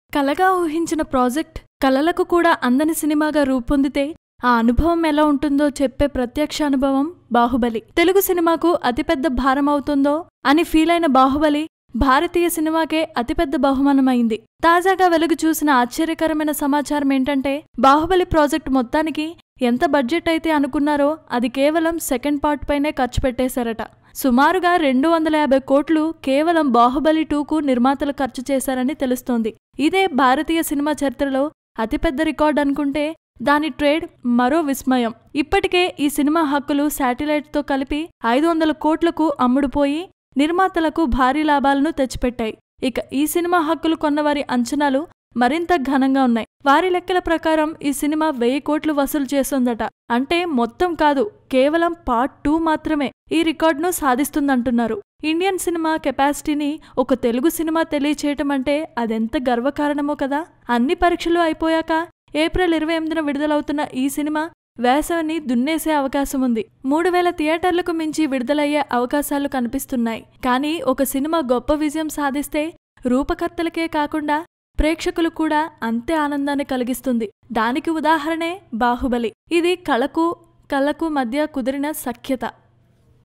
కలగా ఊహించిన ప్రాజెక్ట్ కలలకు కూడా అందని సినిమాగా రూపొందితే ఆ అనుభవం ఎలా ఉంటుందో చెప్పే ప్రత్యక్ష అనుభవం బాహుబలి తెలుగు సినిమాకు అతిపెద్ద భారం అవుతుందో అని ఫీలైన బాహుబలి భారతీయ సినిమాకే అతిపెద్ద బహుమానమైంది తాజాగా వెలుగు చూసిన ఆశ్చర్యకరమైన సమాచారం ఏంటంటే బాహుబలి ప్రాజెక్ట్ మొత్తానికి ఎంత బడ్జెట్ అయితే అనుకున్నారో అది కేవలం సెకండ్ పార్ట్ పైనే ఖర్చు పెట్టేశారట సుమారుగా రెండు వందల యాభై కోట్లు కేవలం బాహుబలి టూకు నిర్మాతలు ఖర్చు చేశారని తెలుస్తోంది ఇదే భారతీయ సినిమా చరిత్రలో అతిపెద్ద రికార్డ్ అనుకుంటే దాని ట్రేడ్ మరో విస్మయం ఇప్పటికే ఈ సినిమా హక్కులు శాటిలైట్తో కలిపి ఐదు వందల కోట్లకు అమ్ముడుపోయి నిర్మాతలకు భారీ లాభాలను తెచ్చిపెట్టాయి ఇక ఈ సినిమా హక్కులు కొన్నవారి అంచనాలు మరింత ఘనంగా ఉన్నాయి వారి లెక్కల ప్రకారం ఈ సినిమా వెయ్యి కోట్లు వసూలు చేస్తుందట అంటే మొత్తం కాదు కేవలం పార్ట్ టూ మాత్రమే ఈ రికార్డును సాధిస్తుందంటున్నారు ఇండియన్ సినిమా కెపాసిటీని ఒక తెలుగు సినిమా తెలియచేయటం అంటే అదెంత గర్వకారణమో కదా అన్ని పరీక్షలు అయిపోయాక ఏప్రిల్ ఇరవై ఎనిమిదిన విడుదలవుతున్న ఈ సినిమా వేసవిని దున్నేసే అవకాశం ఉంది మూడు వేల థియేటర్లకు మించి విడుదలయ్యే అవకాశాలు కనిపిస్తున్నాయి కానీ ఒక సినిమా గొప్ప విజయం సాధిస్తే రూపకర్తలకే కాకుండా ప్రేక్షకులు కూడా అంతే ఆనందాన్ని కలిగిస్తుంది దానికి ఉదాహరణే బాహుబలి ఇది కళకు కళ్ళకు మధ్య కుదిరిన సఖ్యత